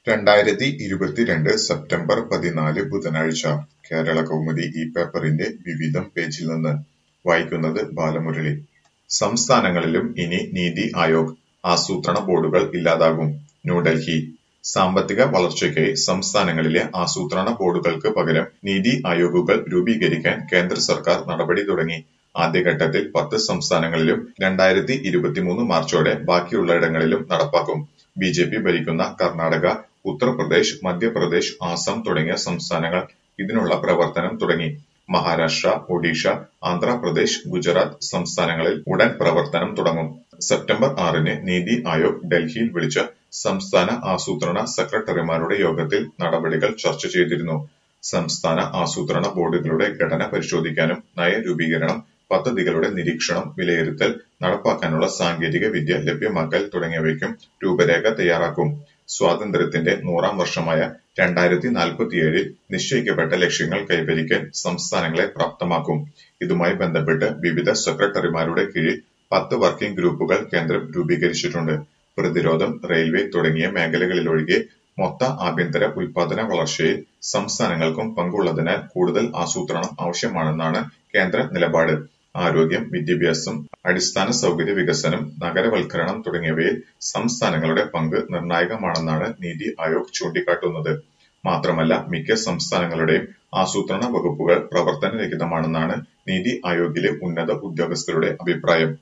രണ്ടായിരത്തി ഇരുപത്തിരണ്ട് സെപ്റ്റംബർ പതിനാല് ബുധനാഴ്ച കേരളകൗമുദി ഈ പേപ്പറിന്റെ വിവിധം പേജിൽ നിന്ന് വായിക്കുന്നത് ബാലമുരളി. സംസ്ഥാനങ്ങളിലും ഇനി നീതി ആയോഗ്, ആസൂത്രണ ബോർഡുകൾ ഇല്ലാതാകും ന്യൂഡൽഹി സാമ്പത്തിക വളർച്ചയ്ക്കായി സംസ്ഥാനങ്ങളിലെ ആസൂത്രണ ബോർഡുകൾക്ക് പകരം നീതി ആയോഗുകൾ രൂപീകരിക്കാൻ കേന്ദ്ര സർക്കാർ നടപടി തുടങ്ങി. ആദ്യഘട്ടത്തിൽ പത്ത് സംസ്ഥാനങ്ങളിലും രണ്ടായിരത്തി ഇരുപത്തിമൂന്ന് മാർച്ചോടെ ബാക്കിയുള്ളയിടങ്ങളിലും നടപ്പാക്കും. ബിജെപി ഭരിക്കുന്ന കർണാടക, ഉത്തർപ്രദേശ്, മധ്യപ്രദേശ്, ആസാം തുടങ്ങിയ സംസ്ഥാനങ്ങൾ ഇതിനുള്ള പ്രവർത്തനം തുടങ്ങി. മഹാരാഷ്ട്ര, ഒഡീഷ, ആന്ധ്രാപ്രദേശ്, ഗുജറാത്ത് സംസ്ഥാനങ്ങളിൽ ഉടൻ പ്രവർത്തനം തുടങ്ങും. സെപ്റ്റംബർ ആറിന് നീതി ആയോഗ് ഡൽഹിയിൽ വിളിച്ച സംസ്ഥാന ആസൂത്രണ സെക്രട്ടറിമാരുടെ യോഗത്തിൽ നടപടികൾ ചർച്ച ചെയ്തിരുന്നു. സംസ്ഥാന ആസൂത്രണ ബോർഡുകളുടെ ഘടന പരിശോധിക്കാനും നയരൂപീകരണം, പദ്ധതികളുടെ നിരീക്ഷണം, വിലയിരുത്തൽ, നടപ്പാക്കാനുള്ള സാങ്കേതിക വിദ്യ ലഭ്യമാക്കൽ തുടങ്ങിയവയ്ക്കും രൂപരേഖ തയ്യാറാക്കും. സ്വാതന്ത്ര്യത്തിന്റെ നൂറാം വർഷമായ രണ്ടായിരത്തി നാൽപ്പത്തിയേഴിൽ നിശ്ചയിക്കപ്പെട്ട ലക്ഷ്യങ്ങൾ കൈവരിക്കാൻ സംസ്ഥാനങ്ങളെ പ്രാപ്തമാക്കും. ഇതുമായി ബന്ധപ്പെട്ട് വിവിധ സെക്രട്ടറിമാരുടെ കീഴിൽ പത്ത് വർക്കിംഗ് ഗ്രൂപ്പുകൾ കേന്ദ്രം രൂപീകരിച്ചിട്ടുണ്ട്. പ്രതിരോധം, റെയിൽവേ തുടങ്ങിയ മേഖലകളിലൊഴികെ മൊത്ത ആഭ്യന്തര ഉൽപ്പാദന വളർച്ചയിൽ സംസ്ഥാനങ്ങൾക്കും പങ്കുള്ളതിനാൽ കൂടുതൽ ആസൂത്രണം ആവശ്യമാണെന്നാണ് കേന്ദ്ര നിലപാട്. ആരോഗ്യം, വിദ്യാഭ്യാസം, അടിസ്ഥാന സൗകര്യ വികസനം, നഗരവൽക്കരണം തുടങ്ങിയവയിൽ സംസ്ഥാനങ്ങളുടെ പങ്ക് നിർണായകമാണെന്നാണ് നീതി ആയോഗ് ചൂണ്ടിക്കാട്ടുന്നത്. മാത്രമല്ല മിക്ക സംസ്ഥാനങ്ങളുടെയും ആസൂത്രണ വകുപ്പുകൾ പ്രവർത്തനരഹിതമാണെന്നാണ് നീതി ആയോഗിലെ ഉന്നത ഉദ്യോഗസ്ഥരുടെ അഭിപ്രായം.